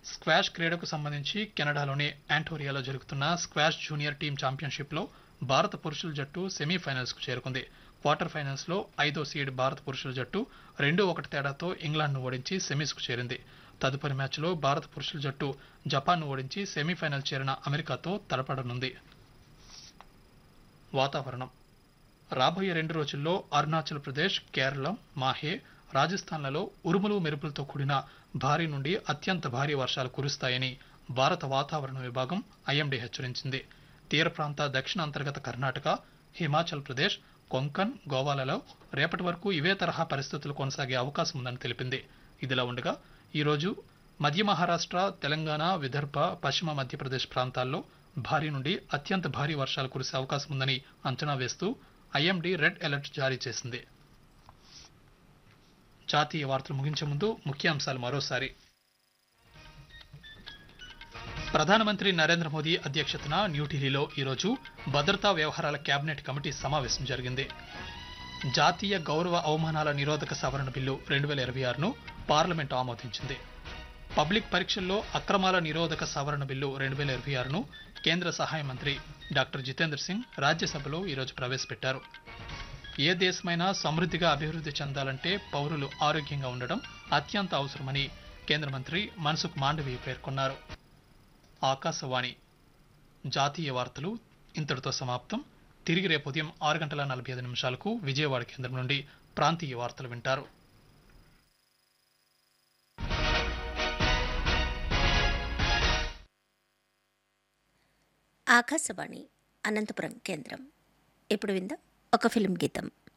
squash క్రీడకు సంబంధించి కెనడాలోని యాంటోరియాలో జరుగుతున్న squash junior team ఛాంపియన్షిప్లో భారత పురుషుల జట్టు సెమీఫైనల్స్కు చేరుకుంది క్వార్టర్ ఫైనల్స్లో ఐదో సీడ్ భారత పురుషుల జట్టు రెండు ఒకటి తేడాతో ఇంగ్లాండ్ను ఓడించి సెమీస్కు చేరింది తదుపరి మ్యాచ్లో భారత పురుషుల జట్టు జపాన్ను ఓడించి సెమీఫైనల్ చేరిన అమెరికాతో తలపడనుంది వాతావరణం రాబోయే రెండు రోజుల్లో అరుణాచల్ ప్రదేశ్ కేరళం మాహే రాజస్థాన్లలో ఉరుములు మెరుపులతో కూడిన భారీ నుండి అత్యంత భారీ వర్షాలు కురుస్తాయని భారత వాతావరణ విభాగం ఐఎండీ హెచ్చరించింది తీర ప్రాంత దక్షిణ అంతర్గత కర్ణాటక హిమాచల్ ప్రదేశ్ కొంకన్ గోవాలలో రేపటి వరకు ఇవే తరహా పరిస్థితులు కొనసాగే అవకాశం ఉందని తెలిపింది ఇదిలా ఉండగా ఈరోజు మధ్య మహారాష్ట్ర తెలంగాణ విదర్భ పశ్చిమ మధ్యప్రదేశ్ ప్రాంతాల్లో భారీ నుండి అత్యంత భారీ వర్షాలు కురిసే అవకాశం ఉందని అంచనా వేస్తూ ఐఎండీ రెడ్ అలర్ట్ జారీ చేసింది జాతీయ వార్తలు ముగించే ముందు ముఖ్యాంశాలు మరోసారి ప్రధానమంత్రి నరేంద్ర మోదీ అధ్యక్షతన న్యూఢిల్లీలో ఈరోజు భద్రతా వ్యవహారాల కేబినెట్ కమిటీ సమావేశం జరిగింది జాతీయ గౌరవ అవమానాల నిరోధక సవరణ బిల్లు రెండు వేల ఇరవై ఆరును పార్లమెంట్ ఆమోదించింది పబ్లిక్ పరీక్షల్లో అక్రమాల నిరోధక సవరణ బిల్లు రెండు వేల ఇరవై ఆరును కేంద్ర సహాయ మంత్రి డాక్టర్ జితేంద్ర సింగ్ రాజ్యసభలో ఈరోజు ప్రవేశపెట్టారు ఏ దేశమైనా సమృద్ధిగా అభివృద్ధి చెందాలంటే పౌరులు ఆరోగ్యంగా ఉండడం అత్యంత అవసరమని కేంద్ర మంత్రి మన్సుఖ్ మాండవీయ పేర్కొన్నారు ఆకాశవాణి జాతీయ వార్తలు ఇంతటితో సమాప్తం తిరిగి రేపు ఉదయం ఆరు గంటల నలభై ఐదు నిమిషాలకు విజయవాడ కేంద్రం నుండి ప్రాంతీయ వార్తలు వింటారు ఆకాశవాణి అనంతపురం కేంద్రం ఇప్పుడు విందాం ఒక ఫిల్మ్ గీతం